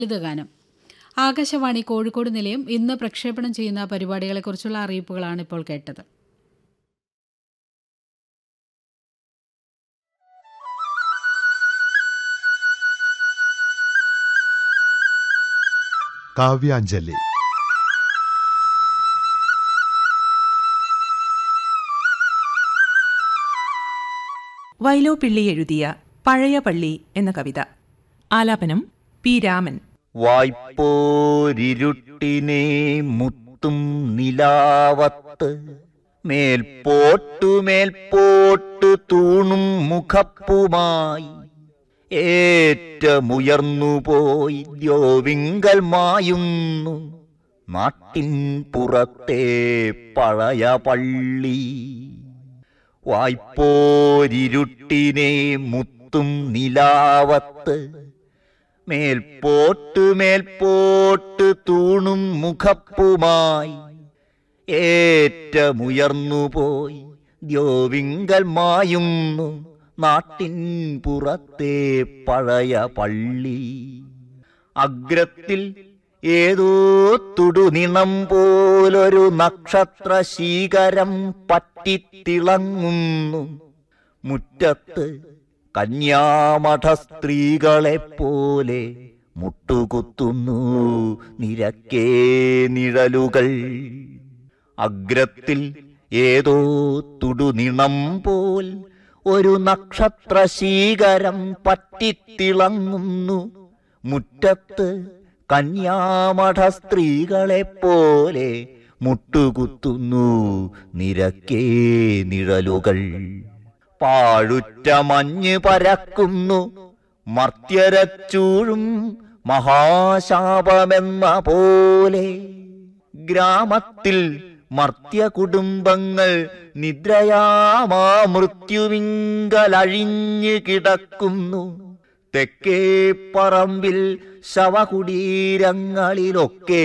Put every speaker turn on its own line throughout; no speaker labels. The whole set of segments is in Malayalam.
ലളിതഗാനം ആകാശവാണി കോഴിക്കോട് നിലയം ഇന്ന് പ്രക്ഷേപണം ചെയ്യുന്ന പരിപാടികളെക്കുറിച്ചുള്ള അറിയിപ്പുകളാണ് ഇപ്പോൾ കേട്ടത്
കാവ്യാഞ്ജലി
വൈലോപ്പിള്ളി എഴുതിയ പഴയ പള്ളി എന്ന കവിത ആലാപനം പി രാമൻ
വായ്പോരിരുട്ടിനെ മുത്തും നിലാവത്ത് മേൽപോട്ടു മേൽപോട്ട് തൂണും മുഖപ്പുമായി ഏറ്റമുയർന്നു പോയി ദ്യോവിങ്കൽ മായുന്നു നാട്ടിൻ പുറത്തെ പഴയ പള്ളി വായ്പോരിരുട്ടിനെ മുത്തും നിലാവത്ത് മേൽപോട്ട് മേൽപോട്ട് തൂണും മുഖപ്പുമായി ഏറ്റമുയർന്നു പോയി ദ്യോവിങ്കൽ മായുന്നു നാട്ടിൻ പുറത്തെ പഴയ പള്ളി അഗ്രത്തിൽ ഏതോ തുടുനിണം പോലൊരു നക്ഷത്ര ശീകരം പറ്റിത്തിളങ്ങുന്നു മുറ്റത്ത് കന്യാമഠ സ്ത്രീകളെ പോലെ മുട്ടുകുത്തുന്നു നിരക്കേ നിഴലുകൾ അഗ്രത്തിൽ ഏതോ തുടുനിണം പോൽ ഒരു നക്ഷത്ര ശീകരം പറ്റിത്തിളങ്ങുന്നു മുറ്റത്ത് കന്യാമഠ സ്ത്രീകളെ പോലെ മുട്ടുകുത്തുന്നു നിരക്കേ നിഴലുകൾ പാഴുറ്റ മഞ്ഞ് പരക്കുന്നു മർത്യരച്ചൂഴും മഹാശാപമെന്ന പോലെ ഗ്രാമത്തിൽ മർത്യ കുടുംബങ്ങൾ നിദ്രയാമാ മൃത്യുവിങ്കലഴിഞ്ഞു കിടക്കുന്നു തെക്കേ പറമ്പിൽ ശവകുടീരങ്ങളിലൊക്കെ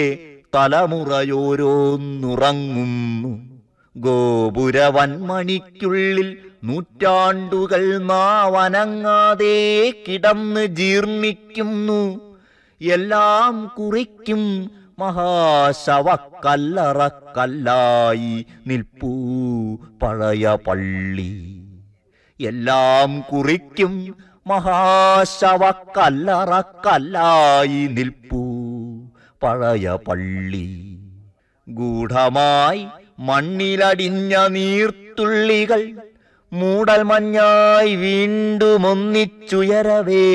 തലമുറയോരോന്നുറങ്ങുന്നു ഗോപുരവൻമണിക്കുള്ളിൽ നൂറ്റാണ്ടുകൾ നാവനങ്ങാതെ കിടന്ന് ജീർണിക്കുന്നു എല്ലാം കുറിക്കും മഹാശവക്കല്ലറക്കല്ലായി നിൽപ്പൂ പഴയ പള്ളി എല്ലാം കുറിക്കും മഹാശവക്കല്ലറക്കല്ലായി നിൽപ്പൂ പഴയ പള്ളി ഗൂഢമായി മണ്ണിലടിഞ്ഞ നീർത്തുള്ളികൾ മൂടൽ മഞ്ഞായി വീണ്ടും ഒന്നിച്ചുയരവേ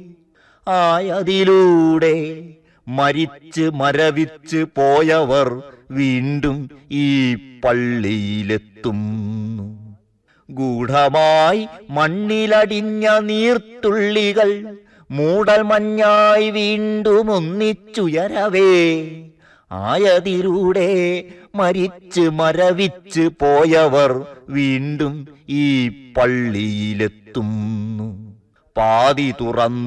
ആയതിലൂടെ മരിച്ച് മരവിച്ച് പോയവർ വീണ്ടും ഈ പള്ളിയിലെത്തുന്നു ഗൂഢമായി മണ്ണിലടിഞ്ഞ നീർത്തുള്ളികൾ മൂടൽ മഞ്ഞായി വീണ്ടും ഒന്നിച്ചുയരവേ ആയതിലൂടെ മരിച്ച് മരവിച്ച് പോയവർ വീണ്ടും ഈ പള്ളിയിലെത്തുന്നു പാതി തുറന്നു